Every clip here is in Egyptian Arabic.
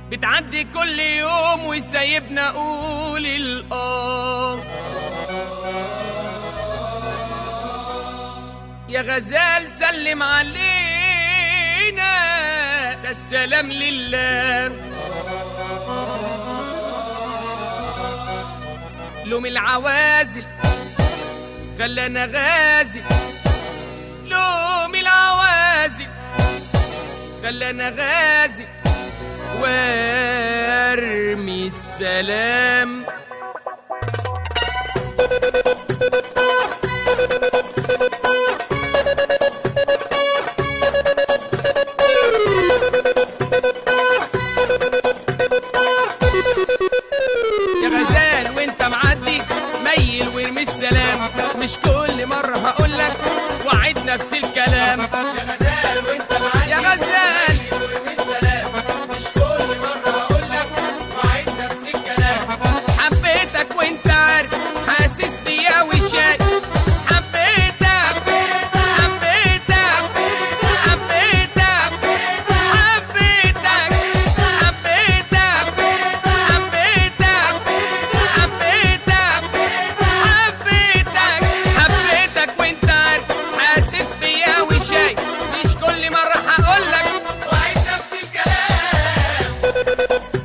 بتعدي كل يوم وسايبنا اقول الاه يا غزال سلم علينا ده السلام لله لوم العوازل خلانا غازل لوم العوازل خلانا غازل وارمي السلام يا غزال وانت معدي ميل وارمي السلام مش كل مرة هقولك وعد نفس الكلام يا غزال وانت معايا يا غزال السلام مش كل مرة هقول لك وعيد نفس الكلام حبيتك وانت عارف حاسس بيا وشايف حبيتك حبيتك حبيتك حبيتك حبيتك حبيتك حبيتك حبيتك حبيتك وانت عارف حاسس بيا وشايف مش كل مرة هقولك وعيد نفس الكلام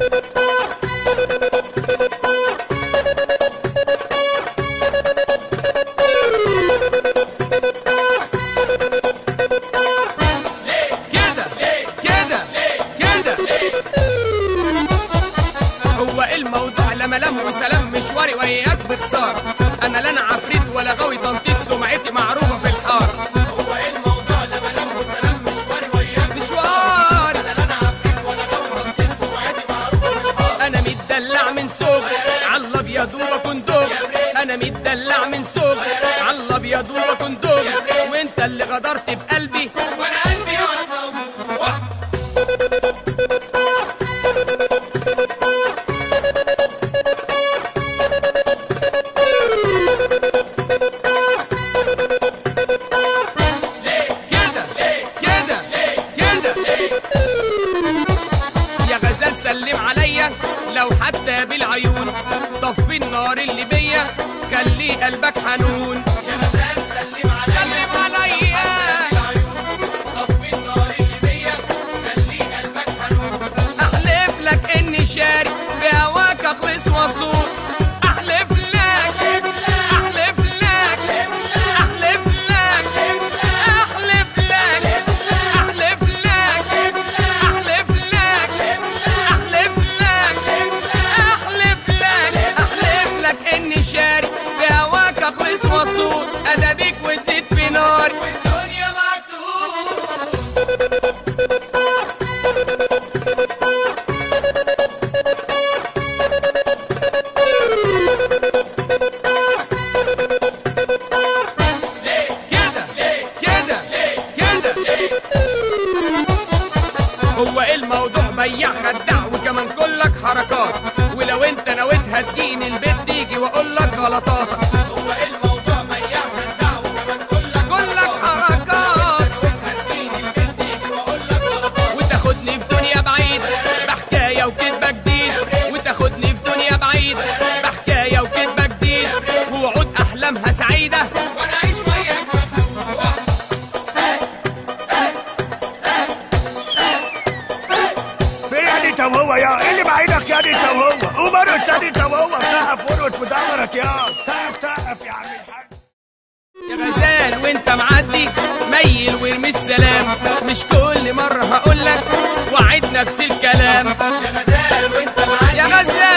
كده كده كده هو الموضوع لا ملام وسلام مشواري وياك بخسارة انا لا انا عفريت ولا غاوي تنطيط سمعتي معروفة في الحارة هو ايه الموضوع لا ملام وسلام مشواري وياك مشوار انا لا انا عفريت ولا غاوي تنطيط سمعتي معروفة بالحار انا متدلع من صوب على الابيض وبكون دوب انا متدلع من صوب على الابيض وبكون دوب وانت اللي غدرت بقلبي وانا قلبي واقف موجود كده كده كده يا غزال سلم عليا لو حتى بالعيون طفي النار اللي بيا خلي قلبك حنون يا غزال سلم عليا سلم عليا طفي النار اللي بيا خلي قلبك حنون احلف لك اني شاري بهواك اخلص واصول احلف لك احلف لك احلف لك احلف لك احلف لك احلف لك احلف لك احلف لك احلف لك اني شاري بهواك اخلص واصول اداديك وتزيد في ناري الدنيا مكتوب كده كده كده هو الموضوع بيع خدع وكمان كلك حركات ولو انت نويت هتجيني البيت تيجي واقول لك غلطاتك هو ايه الموضوع مياح خدع وكمان كلك كلك حركات هتجيني البيت تيجي واقول لك غلطات وتاخدني في دنيا بعيدة بحكاية وكدبة جديدة وتاخدني في دنيا بعيدة بحكاية وكدبة جديدة ووعود أحلامها سعيدة وانا اعيش وياك في يا دي طب هو يا ايه اللي بعيدك يا دي طب هو قوم ارقص تاني طب هو سقف ورقص في ظهرك يا سقف سقف يا عم الحاج يا غزال وانت معدي ميل وارمي السلام مش كل مرة هقولك وعد نفس الكلام يا غزال وانت معايا يا غزال